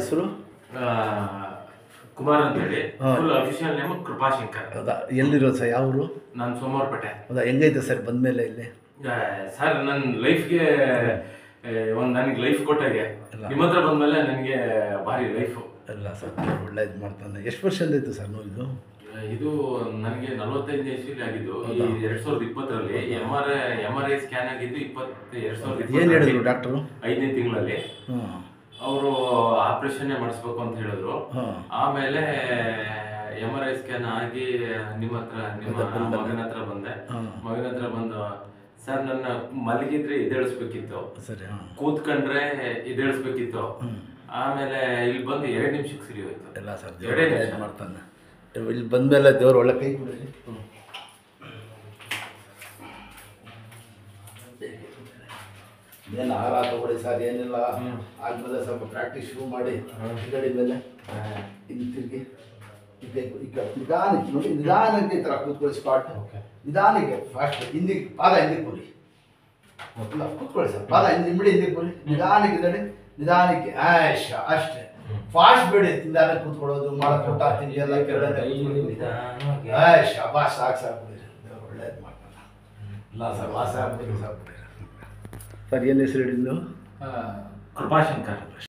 ಹೆಸರು ಆ, ಕುಮಾರ್ ಅಂತೇಳಿ ಹಾ. ಫುಲ್ ಅಫಿಷಿಯಲ್ ನೇಮ್ ಕೃಪಾಶಂಕರ್ ಹೌದಾ ಎಲ್ಲಿರೋದು ಸರ್ ಯಾವ ಊರು ನಾನು ಸೋಮವಾರಪೇಟೆ ಹೌದಾ ಹೆಂಗೈತೆ ಸರ್ ಬಂದಮೇಲೆ ಇಲ್ಲಿ ಆ, ಸರ್ ನನ್ನ ಲೈಫ್ಗೆ ಒಂದು ನನಗೆ ಲೈಫ್ ಕೊಟ್ಟಾಗೆ ಇಲ್ಲ. ನಿಮ್ಮ ಹತ್ರ ಬಂದಮೇಲೆ ನನಗೆ ಭಾರಿ ಲೈಫು ಎಲ್ಲ ಸರ್ ಒಳ್ಳೇದು ಮಾಡ್ತಾನೆ ಎಷ್ಟು ವರ್ಷದಿಂದ ಇತ್ತು ಸರ್ ನೋವು ಇದು ಇದು ನನಗೆ ನಲವತ್ತೈದು ಇಸ್ವಿಲಿ ಆಗಿದ್ದು ಈ ಎರಡ್ ಸಾವಿರದ ಇಪ್ಪತ್ತರಲ್ಲಿ M R M R I scan ಆಗಿದ್ದು ಇಪ್ಪತ್ತು ಎರಡ್ ಸಾವಿರದ ಏನು ಹೇಳಿದ್ರು ಇಪ್ಪತ್ತರಲ್ಲಿ ಡಾಕ್ಟ್ರು ಐದನೇ ತಿಂಗಳಲ್ಲಿ ಹಾಂ ಅವರು ಆಪರೇಷನ್ನೇ ಮಾಡಿಸ್ಬೇಕು ಅಂತ ಹೇಳಿದ್ರು ಹಾಂ ಆಮೇಲೆ ಎಮ್ ಆರ್ ಐ ಸ್ಕ್ಯಾನ್ ಆಗಿ ನಿಮ್ಮ ಹತ್ರ ನಿಮ್ಮ ಮಗನ ಹತ್ರ ಬಂದೆ ಹಾಂ ಮಗನ ಹತ್ರ ಬಂದು ಸರ್ ನನ್ನ ಮಲಗಿದ್ರೆ ಎದ್ದೇಳಿಸ್ಬೇಕಿತ್ತು ಸರಿ ಹಾಂ ಕೂತ್ಕೊಂಡ್ರೆ ಎದ್ದೇಳಿಸ್ಬೇಕಿತ್ತು ಹ್ಞೂ ಆಮೇಲೆ ಇಲ್ಲಿ ಬಂದು ಎರಡು ನಿಮಿಷಕ್ಕೆ ಸರಿ ಹೋಯ್ತು ಎಲ್ಲ ಸರ್ ಎರಡೇ ದೇವ್ರು ನಿಮಿಷ. ಒಳ್ಳೇದು ಮಾಡ್ತಾನೆ ಇಲ್ಲಿ ಬಂದಮೇಲೆ ದೇವ್ರು ಒಳ್ಳೆ ಕೈ ಕೊಡಲಿ ಏನು ಆಹಾರ ತಗೊಳ್ಳಿ ಸರ್ ಏನಿಲ್ಲ ಆದ್ಮೇಲೆ ಸ್ವಲ್ಪ ಪ್ರಾಕ್ಟೀಸ್ ಶುರು ಮಾಡಿ ಹಿಂಗಡಿ ಮೇಲೆ ಇಲ್ಲಿ ತಿರುಗಿ ಈ ಕೈ ಈ ಕೈ ನಿಧಾನಕ್ಕೆ ನೋಡಿ ನಿಧಾನಕ್ಕೆ ಈ ಥರ ಕೂತ್ಕೊಳ್ಳಿ ಸ್ಪಾಟ್ ನಿಧಾನಕ್ಕೆ ಫಾಸ್ಟ್ ಹಿಂದಿಗೆ ಪಾದ ಹಿಂದಿಗೆ ಕೊಡಿ ಇಲ್ಲ ಕೂತ್ಕೊಳ್ಳಿ ಸರ್ ಪಾದ ಹಿಂದೆ ಇಮಿಡಿ ಹಿಂದಿಗೆ ಕೊಡಿ ನಿಧಾನಕ್ಕೆ ಇದ್ದಾಡಿ ನಿಧಾನಕ್ಕೆ ಆಯ್ಷ ಅಷ್ಟೇ ಫಾಸ್ಟ್ ಬೇಡಿ ನಿಧಾನಕ್ಕೆ ಕೂತ್ಕೊಳ್ಳೋದು ಮಾಡೋದು ಊಟ ತಿಂಡಿ ಎಲ್ಲ ಕೆಳಗೆ ಆಯ್ಷ ಬಾ ಸಾಕು ಸಾಕು ಬಿಡಿ ದೇವ್ರು ಒಳ್ಳೇದು ಮಾಡ್ತಾನೆ ಇಲ್ಲ ಸರ್ ವಾಸ ಆಗ್ಬಿಡಿ ಸಾಕು ಬಿಡಿ ಸರ್ ಏನು ಹೆಸರು ಹೇಳಿದ್ದು ಕೃಪಾಶಂಕರ್